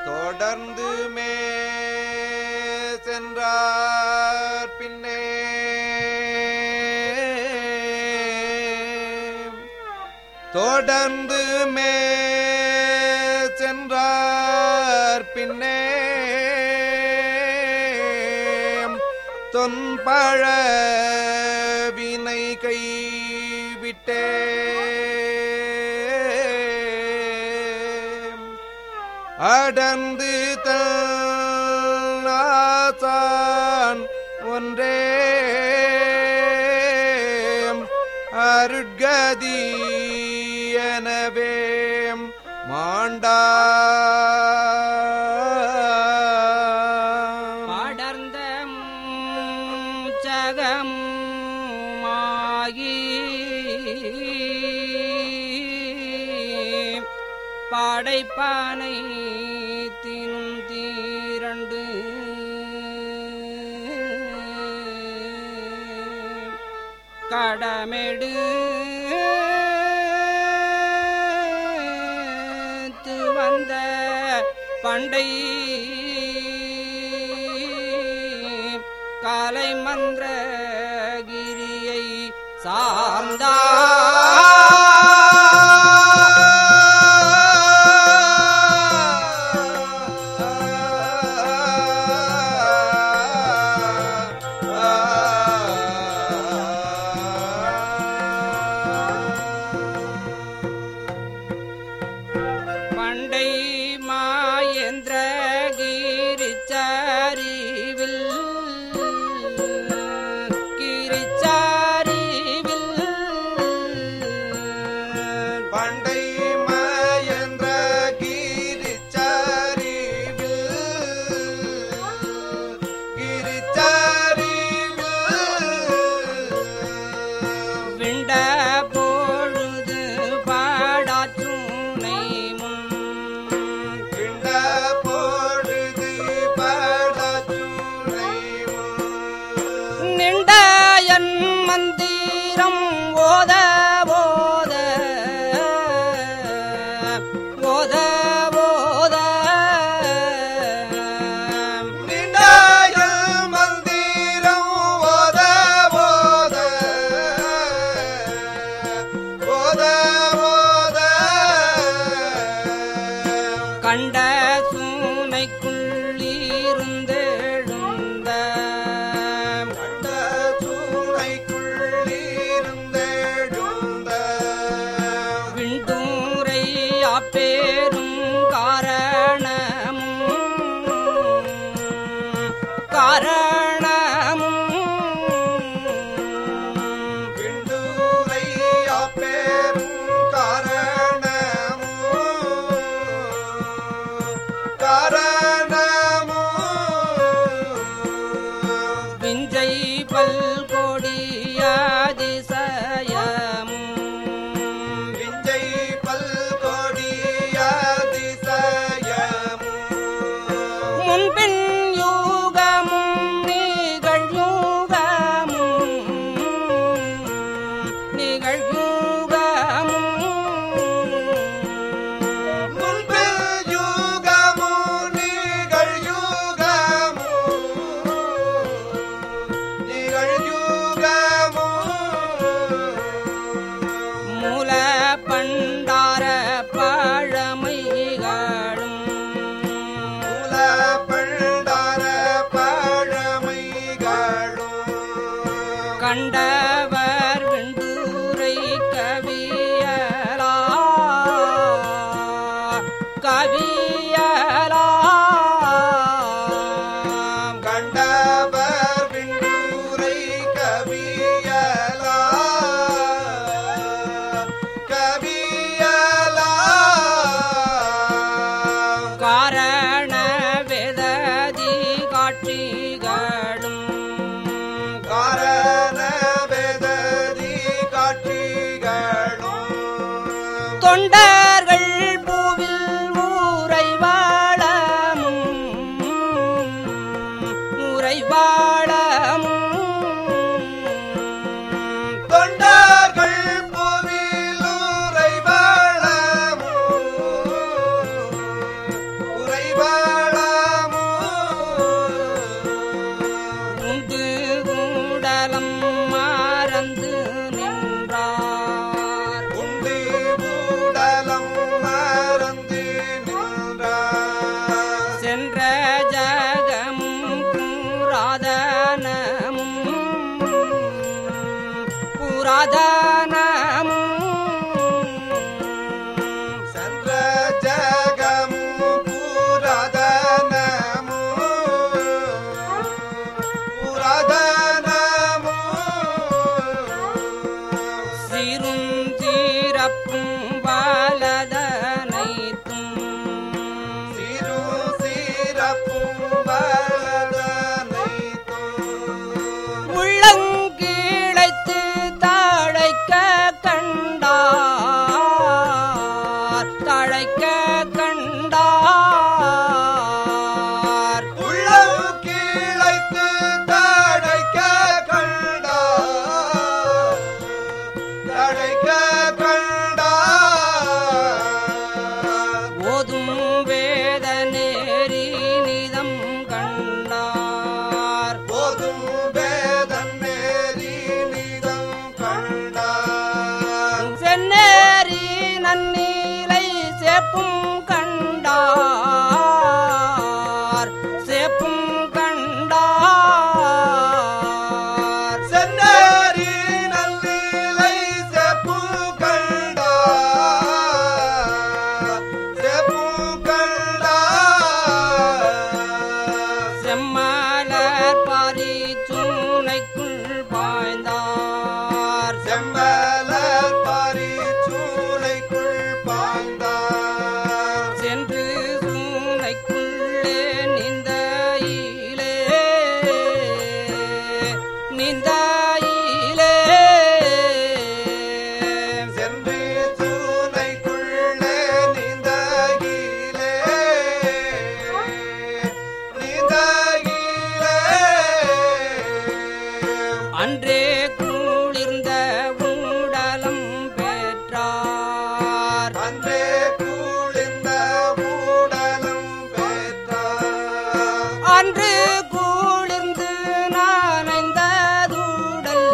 தொடர்ந்து மே சென்றார் பின்னே தொடர்ந்து மே சென்றார் பின்னே தொன்பழ வினை கைவிட்டே அடர்ந்து தான் ஒன்றே அருட்கதி எனவே மாண்டா படர்ந்த சகமாகி படைப்பானை தினும் தீரண்டு கடமெடு வந்த பண்டை காலை மந்திரகிரியை சார்ந்தா பண்டை மாயேந்திர கிரிச்சாரிவில் கிரிச்சாரிவில் பண்டை மயன்ற கிரிச்சாரிவில் கிரிச்சாரிவில் விண்ட பொழுது பாடாச்சுனை முன் கிண்ட பொழுது படச்சுனை நிண்டயன் மந்திரம் ஓத ஓத ஓத ஓத நிண்டாயல் மந்திரம் ஓத ஓத ஓத ஓத கண்ட சூனைக்குள்ளிருந்தெழுந்த கண்ட சூளைக்குள்ளிருந்தெழுந்த விண்டூரை அப்பேரும் காரணமும் காரணமும் விண்டூரை அப்பேரும் காரணமும் காரணமும் விஞ்சை பல்கொடிய அதிசயமும் விஞ்சை பல்கொடிய அதிசயமும் முன்பின் யூகமும் நிகழ்யூகமும் நிகழ்யூகமும் முன்பில் யுகமும் நிகழ் யுகமும் நிகழ் யுகமும் மூல பண்டார பழமைகளும் மூல பண்டார பழமைகளும் கண்டவர் விண்டூரை கவியலா கவியலா கண்டவர் விண்டூரை கவியலா கவியலா காரண வேததி காட்சிகளும் காரண வேததி காட்சிகளும் தொண்டர்கள் பூவில் உறைவாளமும் உறைவாளமும் தொண்டர்கள் புவிலுரை வாழமும் உரை சென்ற ஜகமும் புராதனமும் புராதனமும் சென்ற ஜகமும் புராதனமும் புராதனமும் சீரும் தீரப்பும் பாலதனைத்தும் சிறு சிறப்பும் பலதனைத்தும் உள்ளங்கீழைத்து தாழைக்க கண்டார் தாழைக்க கண்டார் உள்ளம் கீழைத்து தடைக்க கண்டார் தடைக்க கண்டார் ஓதும் வேத நேரி நிதம் கண்டார் போதும் வேதம் மேரி நிதம் கண்டார் சென்னேரி நன்னீலை சேப்பும் கண்டார் சேப்பும் கண்டார் சென்னேரி நல்லிலை செப்பு கண்டார் செப்பு கண்டார் செம்மலர் பாரி சுனைக்குள் பாய்ந்தார் செம்மலர் பாரி சூளைக்குள் பாய்ந்தார் சென்று சூனைக்குள்ளே நிந்தையிலே நிந்தையிலே சென்று சூளைக்குள்ளே நீந்தகிலே நீந்தகிலே அன்றே குளிர்ந்த உடலம் பெற்றார் அன்றே குளிர்ந்த மூடலம் பெற்றார் அன்று குளிர்ந்து நனைந்ததுடல்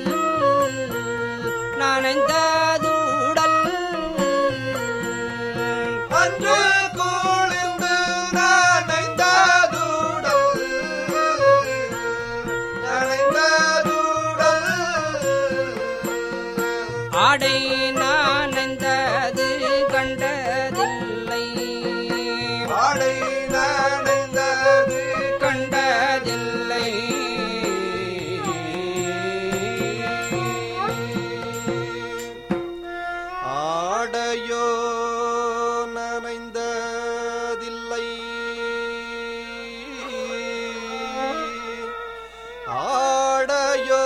நனைந்ததுடல் அன்று குளிர்ந்து நனைந்ததுடல் நனைந்ததுடல் ஆடை நனைந்தது கண்டதில்லை ஆடை நனைந்தது கண்டதில்லை ஆடையோ நனைந்ததில்லை ஆடையோ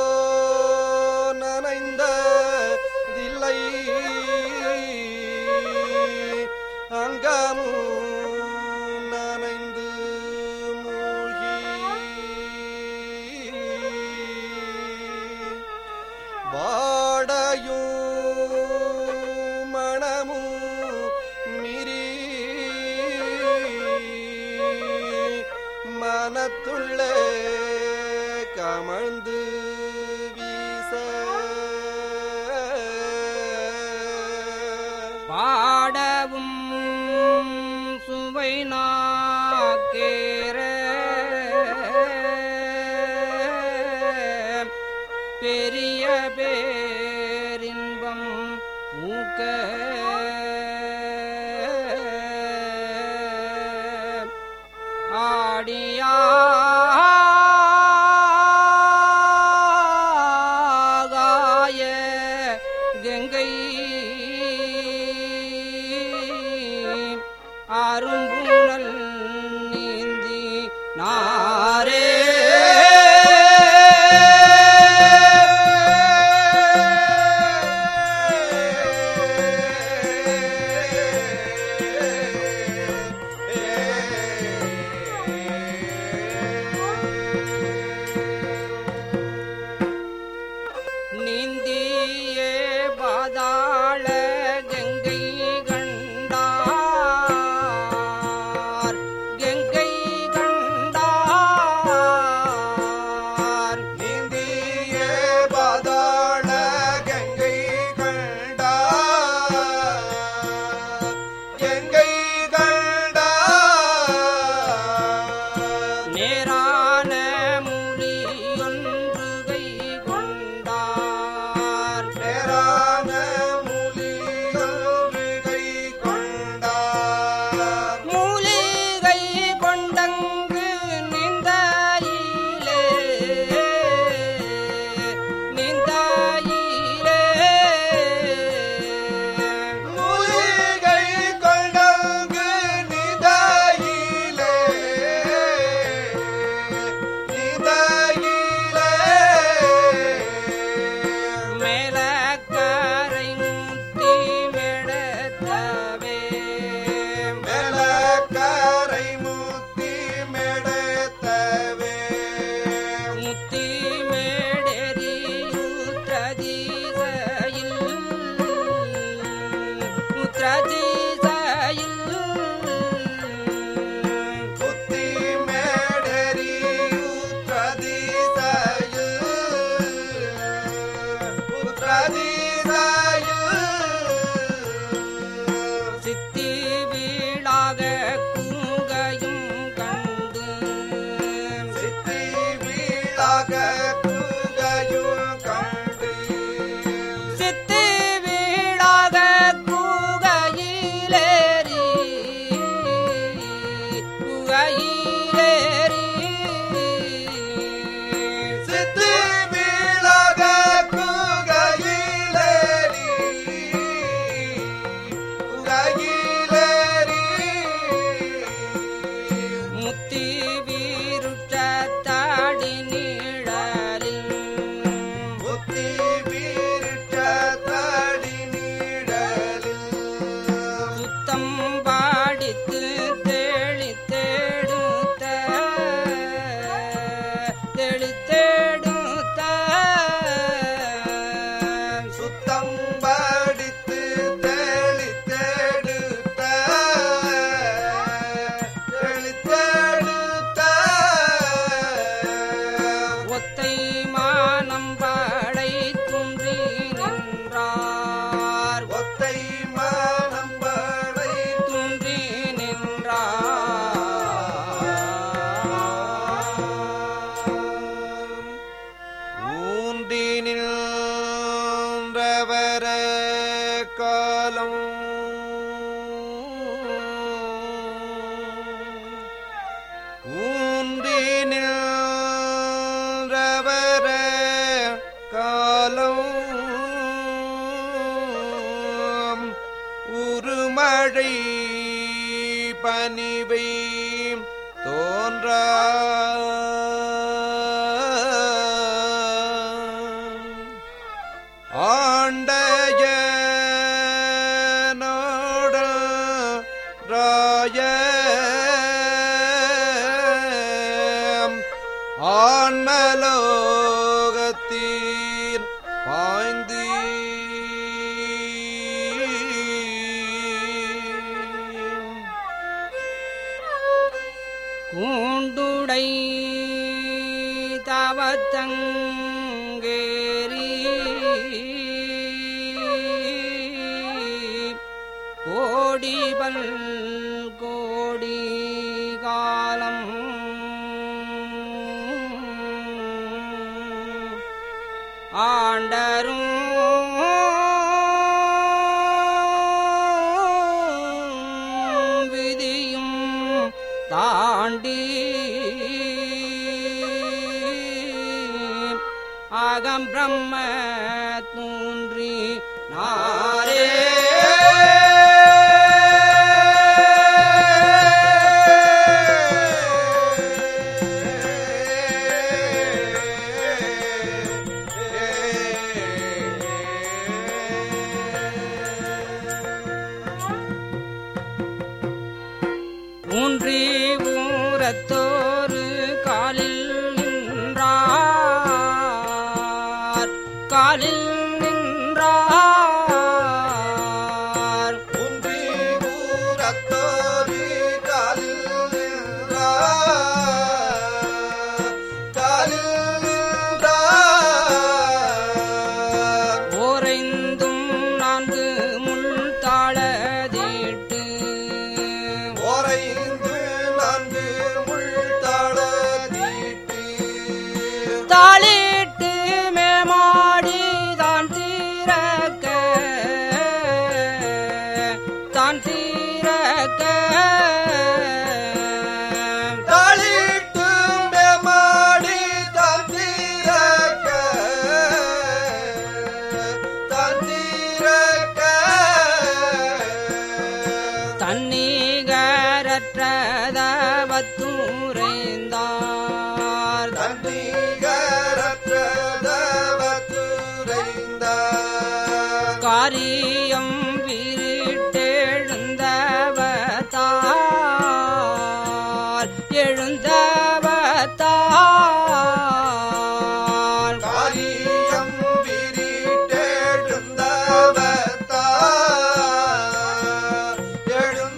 நனைந்ததில்லை அங்கமும் நனைந்து மூழ்கி வாடையும் மணமும் மிரி மனத்துள்ளே கமழ்ந்து வீச பாடவும் சுவை நாக்கேற பெரிய பேரின்பம் ஊக்க ஆடியாகாய கங்கை அரும்புணல் நீந்தி நாரே நீந்தியே பாதாள கங்கை கண்டார் கங்கை கண்டார் குகையிலேறி சித்தி விலக குகையிலேறி குகையிலேறி முத்தி வீருற்ற தாடி நீழலில் புத்தி வீரிட்ட தடி நீடலில் சுத்தம் பாடித்து தெளித்தெடுத்த தெளித்தெடுத்த சுத்தம் படித்து தெளித்தெடுத்த தெளித்தெடுத்த ஒத்தை மானம் படை துன்றி நின்றார் ஒத்தை மனம் படை துன்றி நின்றார் ஊன்றி நின்றவர காலம் ஊன்றி நின்றவர காலம் உருமழை பனிவை தோன்றா ஆண்டைய நோட ராய ஆன்மலோகத்தீர் பாய்ந்து கூண்டுடை தவத்தங்கேரி கோடிபல் கோடி காலம் ஆண்டரும் விதியும் தாண்டி அகம் பிரம்ம தூன்றி நாரே ஊன்றி ஊரத்தோரு காலில் நின்றார் காலில் நின்றார் உன்றி ஊரத்தோரி காலில் நின்றார். காலில் நின்றார். ஓரைந்தும் நான்கு முள் தாளதிட்டு ஓரைந்து நான்கு முள்தாளதீட்டு. தாளிட்டு மேமாடி தான் தீரக்க தான் தீரக்க தாளிட்டு மேமாடி தந்திரக்க. தந்திரக்க. தன்னிகரற்றதவத்துரைந்தார் தன்னிகரற்றதவத்துரைந்தார். காரியம் விரிட்டெழுந்தவத்தார் எழுந்தவத்தார் காரியம் விரிட்டெழுந்தவத்தார்.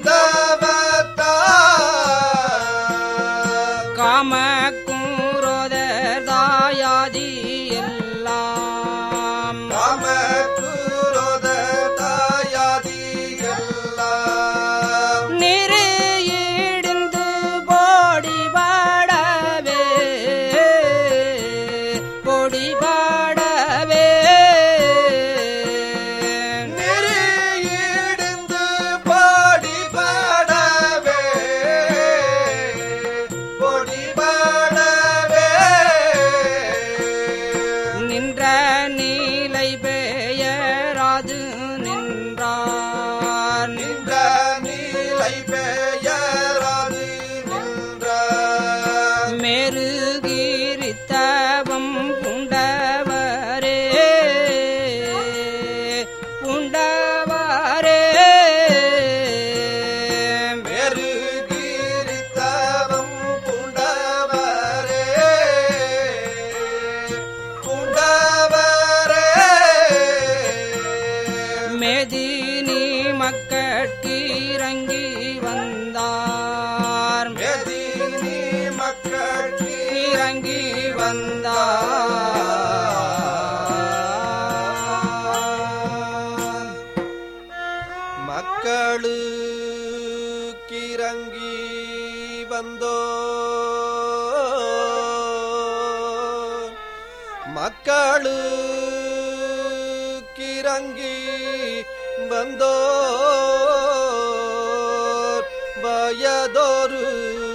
எழுந்தவத்தார். காமக்கூரோதர் தாயாதி எல்லாம் காமக்குரோத தாயாதி எல்லாம் நிறு இடிந்து போடி இறங்கி வந்தார் மக்களுக்கிறங்கி வந்தோ மக்களுக்கிறங்கி வந்தோ வயதொரு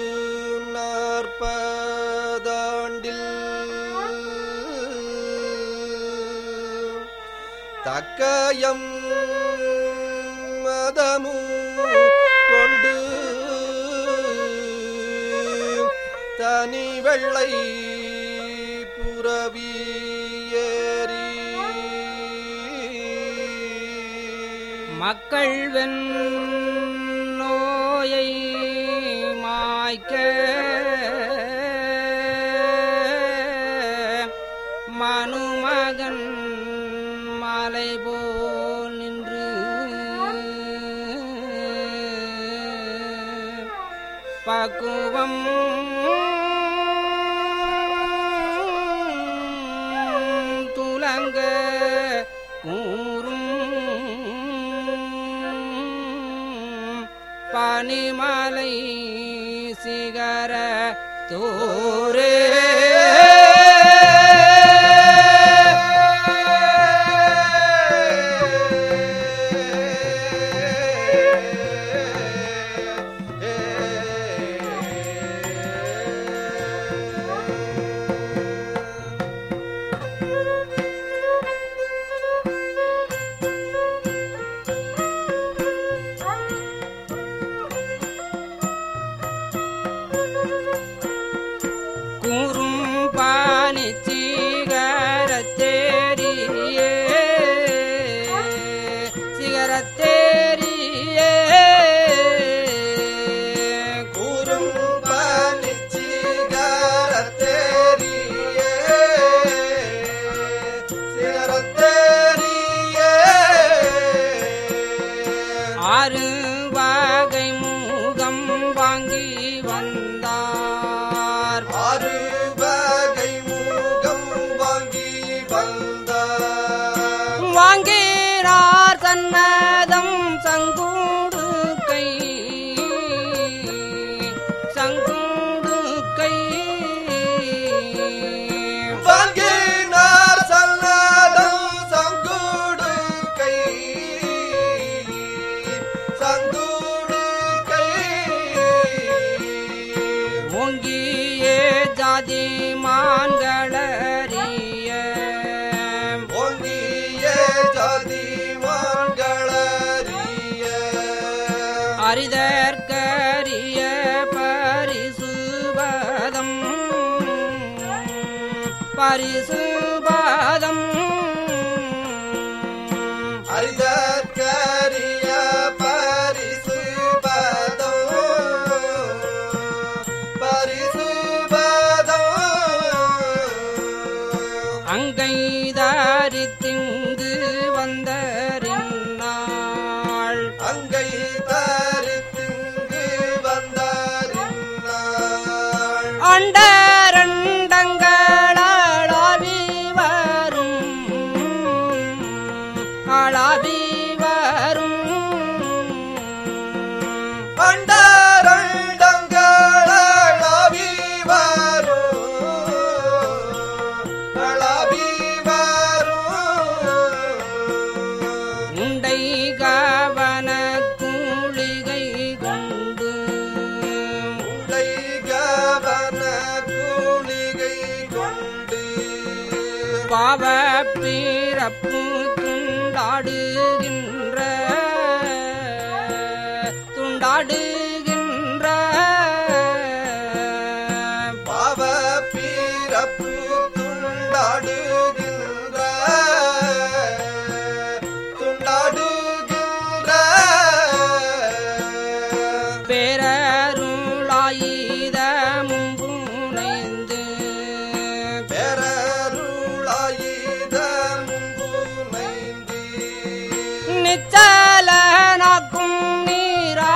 நாற்பதாண்டில் தக்கயம் மதமு கொண்டு தனி வெள்ளை புறவி ஏறி மக்கள் வெண் நோயை மாய்க்க மனுமகன் மலை போல் நின்று பக்குவம் துலங்க கூறும் பனிமலை சிகர தோரே கூறும் பானி சிகரத்தேரியே சிகரத்தேரியே கூறும் பனிச்சிகரத்தேரியே சிகரத்தேரியே ஆறு வகை மூகம் வாங்கி வந்தார் ஆறு வகை மூகம் வாங்கி வந்தார் வாங்கினார் சன்னதம் சங்கூடு கை சங்கூடு கை வாங்கினார் சல்லடம் சங்கூடு கை சங்கூடு கை ஓங்கியே ஜாதி மான்களறிய ஓங்கிய ஜாதி மான்களறிய அரிதற்கரிய பரிசுபதம் பரிசுபதம் அரிதற்கரிய பரிசு பதம் பரிசு பதம் அங்கைதாரி திங்கு வந்தறினாள் அங்கை தரித்திங்கு வந்தாரின்னாள் அண்டரண்டங்களாவி வரும் ஆளாவி வரும் பண்டாரண்டங்களளாவி வரும் அளவி வரும் உண்டை கவன கூலிகை கொண்டு உண்டை கவன கூலிகை கொண்டு பாவ பிறப்பு துண்டாடுகின்ற துண்டாடுகின்ற பாவ பிறப்பு துண்டாடுகின்ற துண்டாடுகின்ற பேரருளாயுத மும்புனைந்து பெறருளாயுதம் புனைந்து நிச்சலனாக்கும்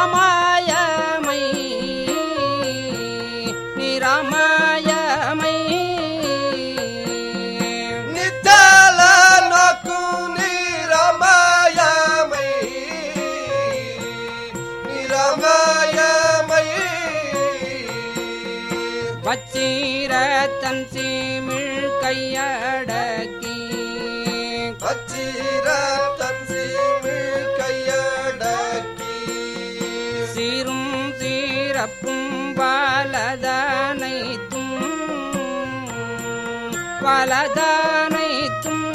நீராமாயமை நீராமாயமை பச்சீர தன் சீமிழ் கையடக்கி பச்சிர தன் சீமிழ் கையடக்கி சீரும் சீரப்பும் வலதனைத்தும் வலதனைத்தும்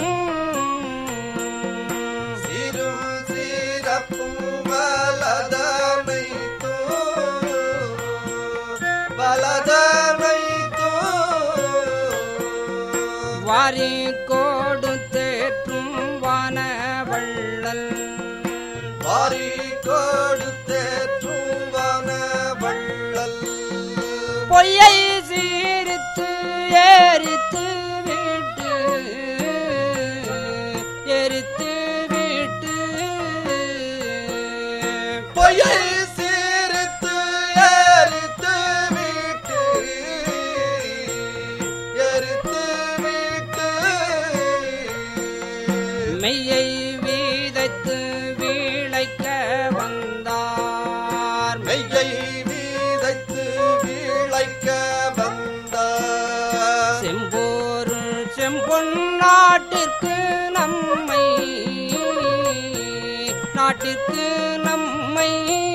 சிறும் சிறப்பும் வலதனைத்தோ வலதனைத்தோ வாரி கொடுத்தேற்றும் வானவள்ளல் வாரி கொடுத்தேற்றும் வனவள்ளல் பொய்யை சீரித்து எரித்து விட்டு எரித்து விட்டு பொய்யை சீரித்து எரித்து விட்டு எரித்து விட்டு மெய்யை வீதைத்து விளைக்க வந்தார் மெய்யை வீதைத்து விளைக்க வந்தார் செம்போருள் செம்பொன் நாட்டிற்கு நம்மை நாட்டிற்கு நம்மை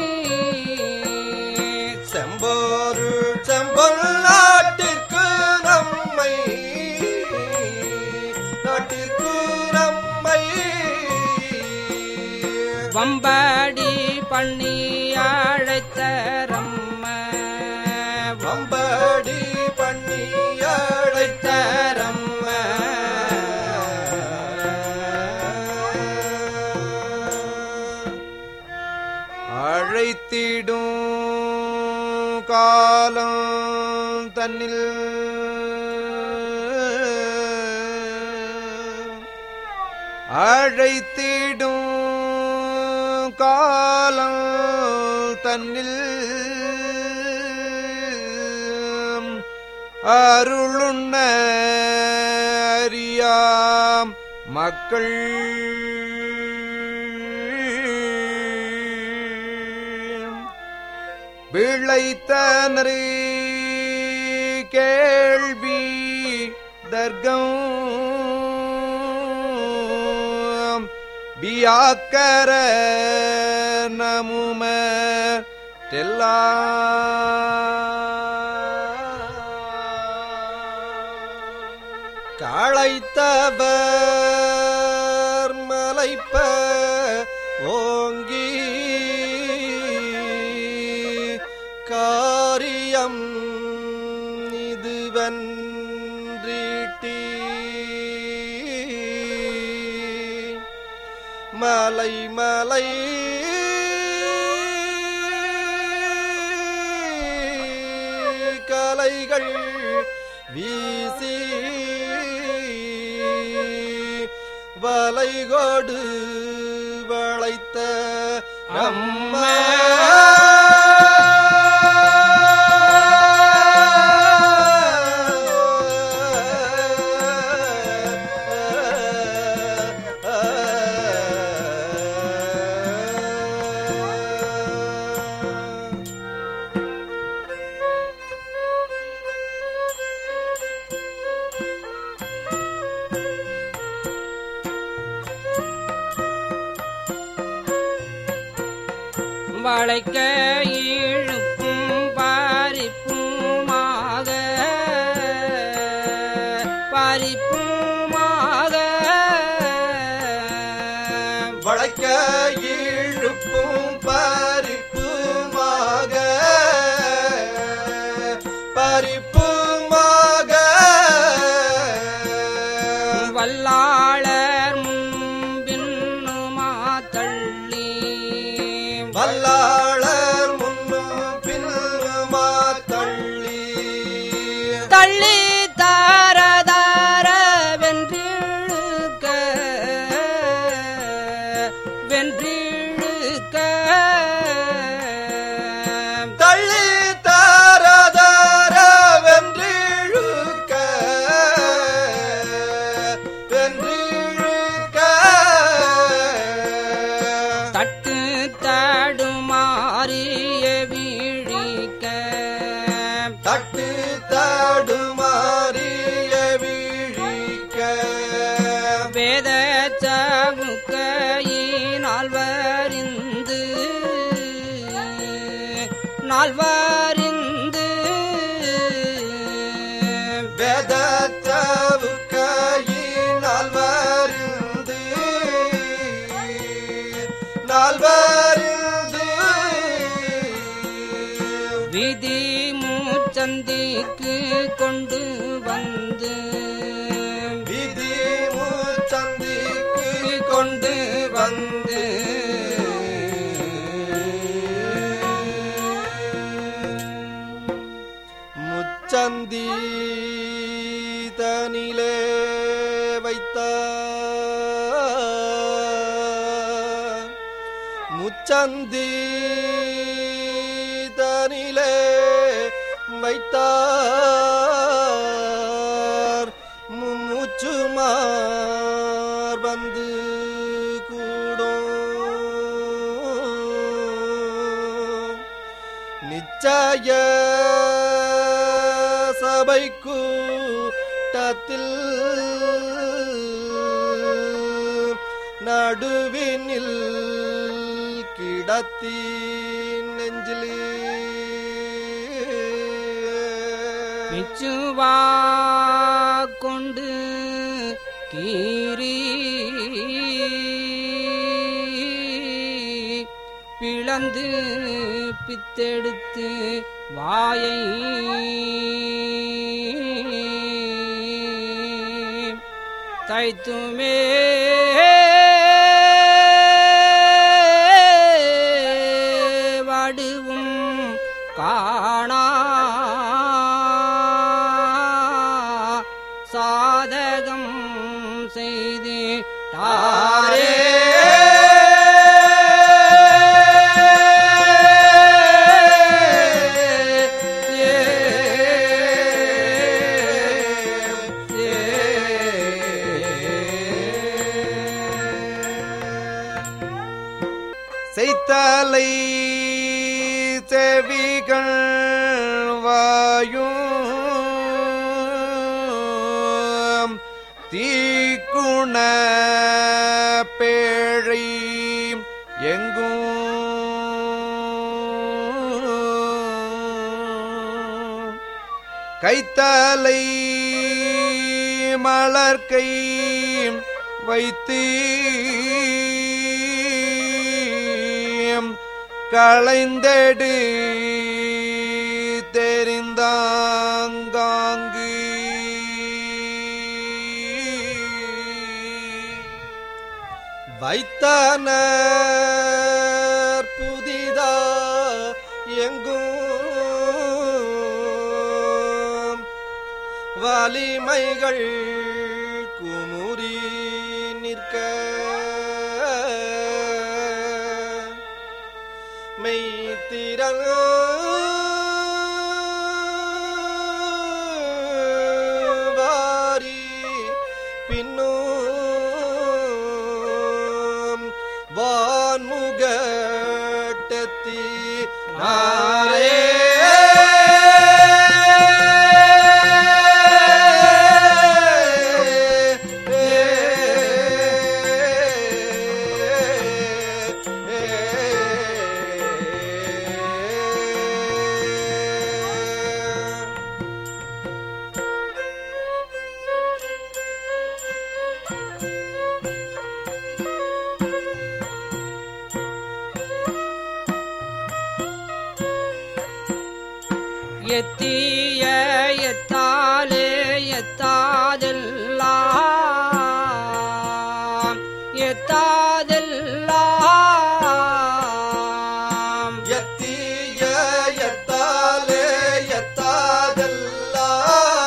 செம்போரு செம்பொல் நாட்டிற்கு நம்மை நாட்டிற்கு நம்மை வம்படி பண்ணி அழைத்த ரம்ம வம்படி பண்ணி அழைத்த ரம்ம அழைத்திடும் காலம் தன்னில் அழைத்திடும் காலம் தன்னில் அருளுண்ண அறியாம் மக்கள் விளைத்தனரே கேள்வி தர்க்கம் வியாக்கர நமும தெல்லா களைத்தவர் மலைப்ப ஓங்கி காரியம் இதுவன்றீட்டி மலை மலை கலைகள் வீசி வலைகோடு வளைத்த நம்ம வளைக்க இழுப்பும் பாரிப்புமாக பாரிப்புமாக வளைக்க இழுப்பும் பறிப்புமாக பறிப்புமாக வல்லாளர் முன்பின்னுமா தள்ளி வல்லாளர் முன்னும் பின்னுமா தள்ளி தள்ளி தார தார வென்றிழுக்க வென்றிழுக்க தள்ளி தாரதார வென்றிழுக்க வென்றிழுக்க தட்டு தடுமாறிய வீழிக்க தட்டு தடுமாறிய விழிக்க வேத சமுக்கையினால் வரிந்து நால்வரிந்து வேதத்தவுக்கையினால் வருந்து நால்வருந்து விதி மூச்சந்திக்கு கொண்டு வந்து விதி முச்சந்திக்கு கொண்டு வந்து முச்சந்தி தனிலே வைத்த முச்சந்தி தனிலே வைத்தார் முச்சுமார் வந்து கூடும் நிச்சய சபை கூட்டத்தில் நடுவினில் கிடத்தி நெஞ்சிலே பிச்சுவா கொண்டு கீறி பிளந்து பித்தெடுத்து வாயை தைத்துமே வடுவும் காணா சாதகம் செய்து தாரே செய்தலை செவிகள் வாயும் தீக்குண பேழை எங்கும் கைத்தலை மலர்கை வைத்து களைந்தெடு தெரிந்தாங்காங்கு வைத்தனர் புதிதா எங்கும் வலிமைகள் குமுறி நிற்க மெய்த்திரள் வாரி பின்னும் வான்முகட்டத்தி நாரே எத்திய எத்தாலே எத்தாதெல்லாம் எத்தாதெல்லாம் எத்திய எத்தாலே எத்தாதெல்லாம்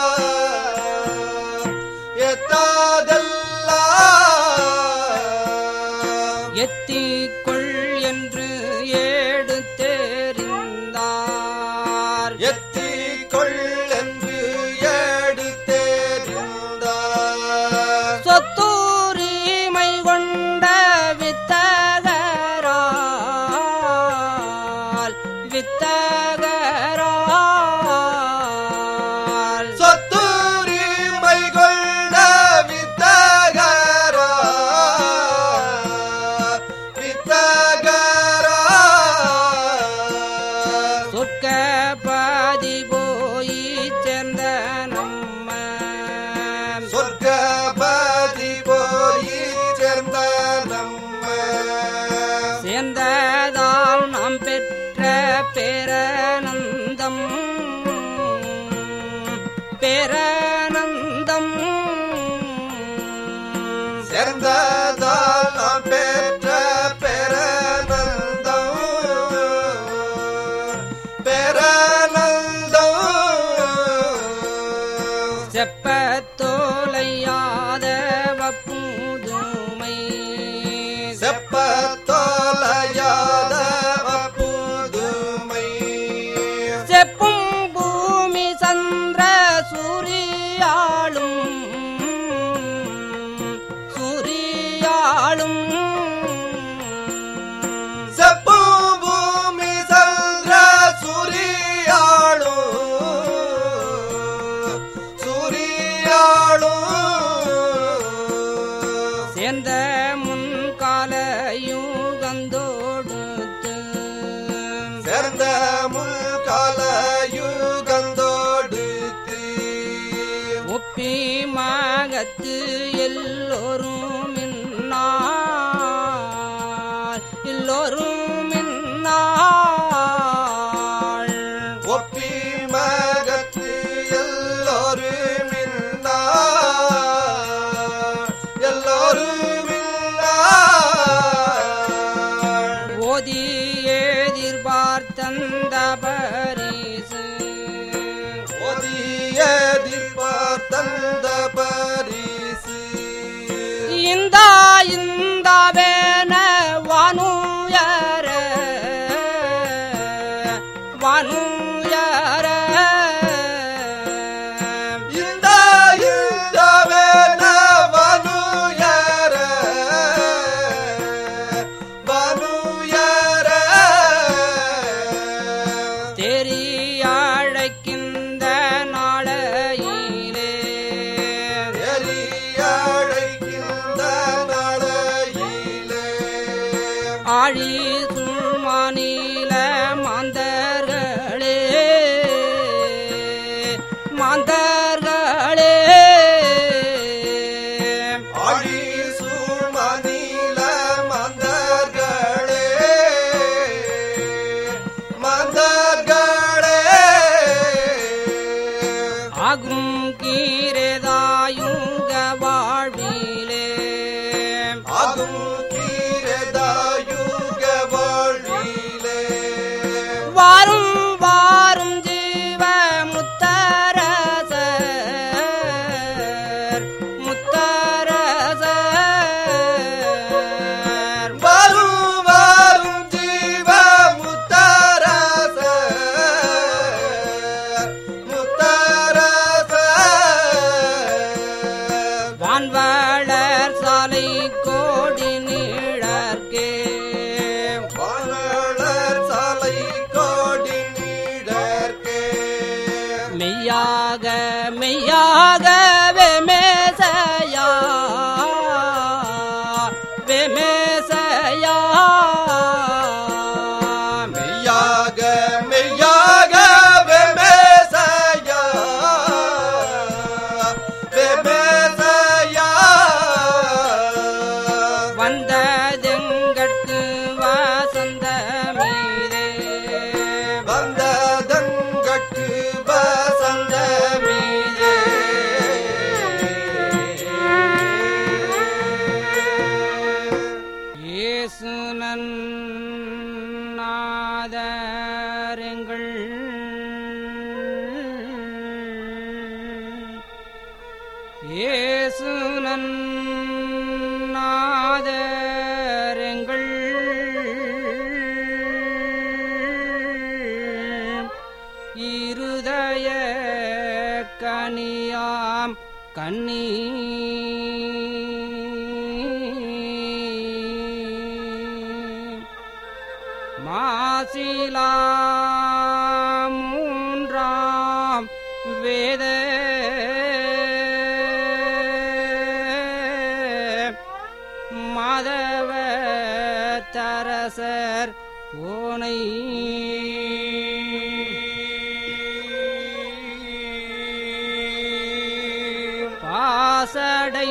எத்தாதெல்லாம் எத்திக்கொள் என்று ஏடு தெரிந்தார் எத்திக்கொள் என்று எடுத்தேறிந்தார் சொத்தூரிமை கொண்ட வித்தகரால் வித்தகரால் பேரனந்தம் சேர்ந்ததால் நாம் பெற்ற பேரனந்தம் பேரனந்தம் செப்பத்தோலையாத வப்புதுமை செப்பத்தோலையாத புதுமை செப்பும் பூமி சந்திர சூரியாளும் சூரியாளும் செப்பு பூமி சந்திர சூரியாளு சூரியாளு சேர்ந்த முன்கால யுகந்தோடுத்து சேர்ந்த முன்கால யுகந்தோடுத்து ஒப்பி மகத்து எல்லோரும் இன்னாள் எல்லோரும் இன்னாள் ஒப்பி மகத்து எல்லோரும் இன்னா எல்லோரும் இன்னா ஓதி எதிர்பார்த்தந்த பரிசு ஒதியதில் பார்த்தந்த பரிசு இந்த இந்த வேன வானுயர வானுயர இந்த இந்த வேண வனுயர வனுயர தெரி அழைக்கின்ற நாளையிலே எரியழைக்கின்ற நாளையிலே ஆழி சுழ்மானில மாந்தர்களே மாந்தர்களே ஆழி சூழ்மணில மந்தர்களே மந்தர்களே ஆகும் கீரேதாயுங்க வாழ்விலே ஆகும் கீரதாயுக வாழ்விலே வாரும் வாரும் ஜீவ முத்தரசர் முத்தரசர் வரும் வரும் ஜீவ முத்தரச முத்தரச வான்வளர் சாலை கோடி நீழற்கே வானளர் சாலை கோடி நீடற்கே மெய்யாக மெய்யாகவே மேசையா வெமேசையா மெய்யாக மெய்யாக வெமேசையா வெமேசையா வந்ததெங்கட்கு வாசந்த மீதே வந்ததங்கட்கு வசந்த மீதே இயேசு நன்னாதரெங்கள் இயேசு நன்னாதரெங்கள் இருதய கனியாம் கண்ணீ மாசிலா மூன்றாம் வேத மாதவ தரசர் ஓனை பாசடை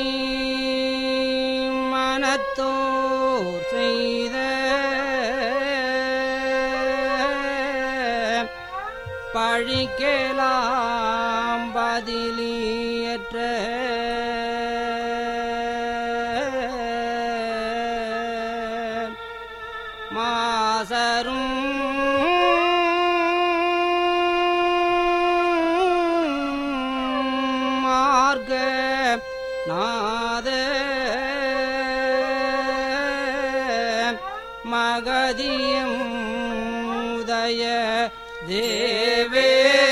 மனத்தோர் செய்த பழி பனைக்கேலாம் பதிலியற்ற மாசரும் மார்க நாத மகதியம் உதய தேவே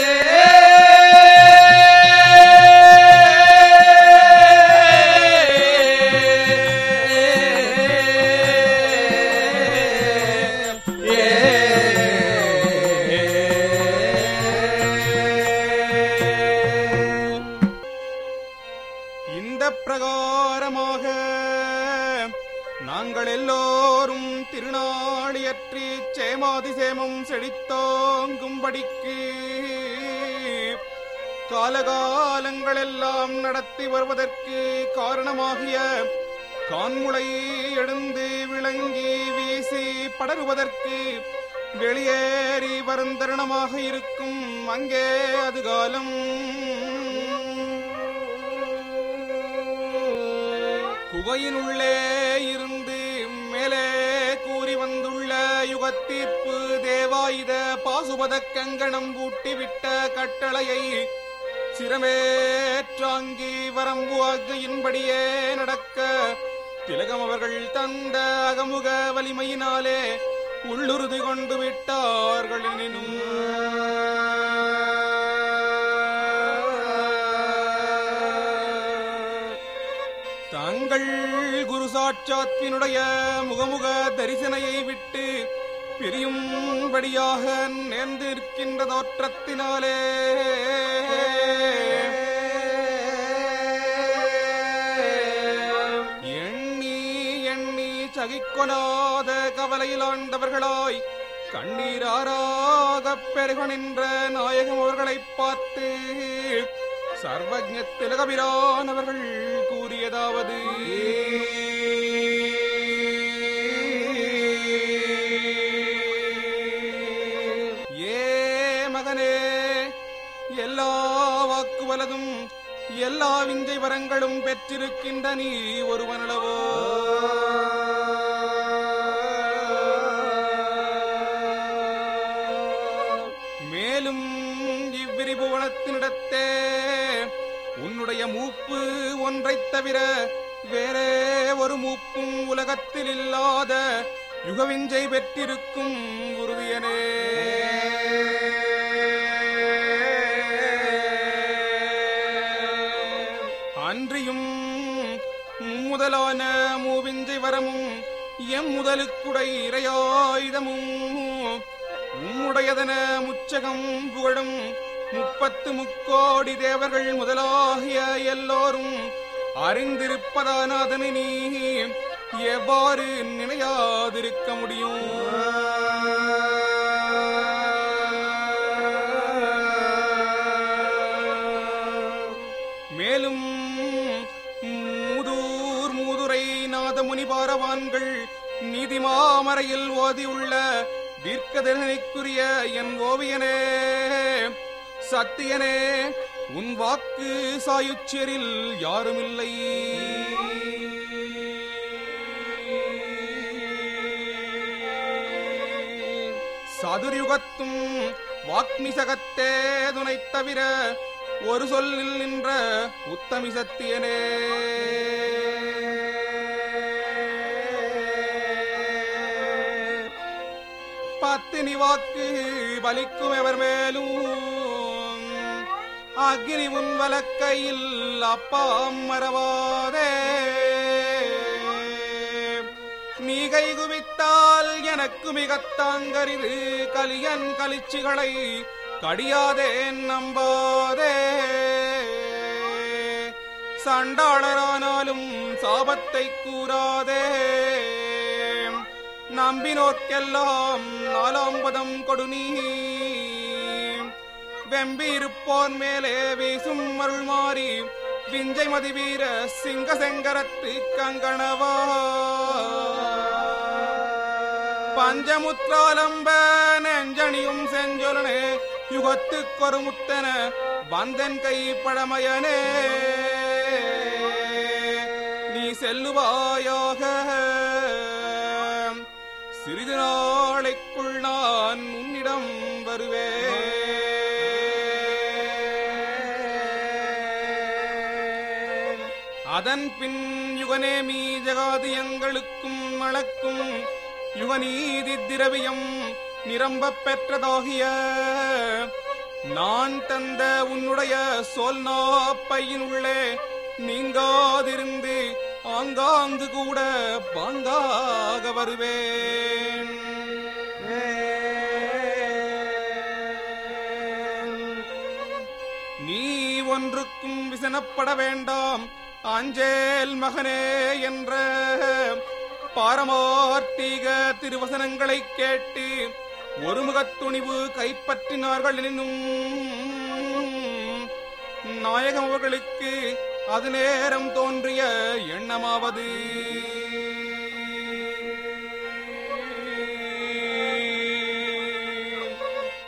இந்த பிரகாரமாக நாங்கள் எல்லோரும் திருநாளியற்றி சேமாதிசேமம் செழித்தோங்கும்படிக்கு காலகாலங்களெல்லாம் நடத்தி வருவதற்கு காரணமாகிய கான்முளை எழுந்து விளங்கி வீசி படருவதற்கு வெளியேறி வரும் தருணமாக இருக்கும் அங்கே அதுகாலம் குகையினுள்ளே இருந்து மேலே கூறி வந்துள்ள யுகத்தீர்ப்பு தேவாயுத பாசுபத கங்கணம் பூட்டிவிட்ட கட்டளையை சிரமேற்றாங்கி வரம்பு ஆக்கையின்படியே நடக்க திலகம் அவர்கள் தந்த அகமுக வலிமையினாலே உள்ளுறுதி கொண்டு விட்டார்கள் எனினும் தங்கள் குரு சாட்சாத்தினுடைய முகமுக தரிசனையை விட்டு பிரியும்படியாக நேர்ந்து இருக்கின்ற தோற்றத்தினாலே எண்ணி எண்ணி சகிக்கொனாத கவலையில் ஆண்டவர்களாய் கண்ணீராராகப் பெருக நின்ற நாயகம் அவர்களைப் பார்த்து சர்வஜ திலகபிரானவர்கள் கூறியதாவது ஏ மகனே எல்லா வாக்குவலதும் எல்லா விஞ்சை வரங்களும் பெற்றிருக்கின்ற நீ ஒருவனளவோ மேலும் இவ்விரிபுவனத்தினிடத்தே உன்னுடைய மூப்பு ஒன்றைத் தவிர வேறே ஒரு மூப்பும் உலகத்தில் இல்லாத யுகவிஞ்சை பெற்றிருக்கும் உறுதியனே அன்றியும் முதலான மூவிஞ்சை வரமும் எம் முதலுக்குடை இரையாயுதமும் உம்முடையதன முச்சகம் புகழும் முப்பத்து முக்கோடி தேவர்கள் முதலாகிய எல்லோரும் அறிந்திருப்பதான அதனை நீ எவ்வாறு நினையாதிருக்க முடியும் மேலும் மூதூர் மூதுரை நாதமுனி பாரவான்கள் நீதிமாமறையில் ஓதியுள்ள தீர்க்கதரிசனைக்குரிய என் ஓவியனே சத்தியனே உன் வாக்கு சாயுச்சியரில் யாருமில்லை சதுர்யுகத்தும் வாக்மிசகத்தே துணைத் தவிர ஒரு சொல்லில் நின்ற உத்தமி சத்தியனே பத்தினி வாக்கு பலிக்கும் எவர் மேலும் அக்னி உன் வலக்கையில் அப்பா மறவாதே நீ கை குவித்தால் எனக்கு மிகத் தாங்கரிது கலியன் கலிச்சிகளை கடியாதே நம்பாதே சண்டாளரானாலும் சாபத்தை கூறாதே நம்பினோர்க்கெல்லாம் நாலாம் பதம் கொடு நீ வெம்பியிருப்போர் மேலே வீசும் அருள் மாறி விஞ்சை மதி வீர சிங்க செங்கரத்து கங்கணவா பஞ்சமுத்ராலம்ப நெஞ்சணியும் செஞ்சொலனே யுகத்துக்கொரு முத்தன வந்தன் கை பழமையனே நீ செல்லுவாயாக சிறிது நாளைக்குள் நான் உன்னிடம் வருவேன் அதன் பின் யுகநேமி ஜகாதியங்களுக்கும் வழக்கும் யுகநீதி திரவியம் நிரம்பப் பெற்றதாகிய நான் தந்த உன்னுடைய சொல் நாப்பையினுள்ளே நீங்காதிருந்து ஆங்காங்கு கூட பாங்காக வருவேன் நீ ஒன்றுக்கும் விசனப்பட வேண்டாம் அஞ்சேல் மகனே என்ற பாரமார்த்தீக திருவசனங்களைக் கேட்டு ஒருமுகத் துணிவு கைப்பற்றினார்கள் எனினும் நாயகம் அவர்களுக்கு அது நேரம் தோன்றிய எண்ணமாவது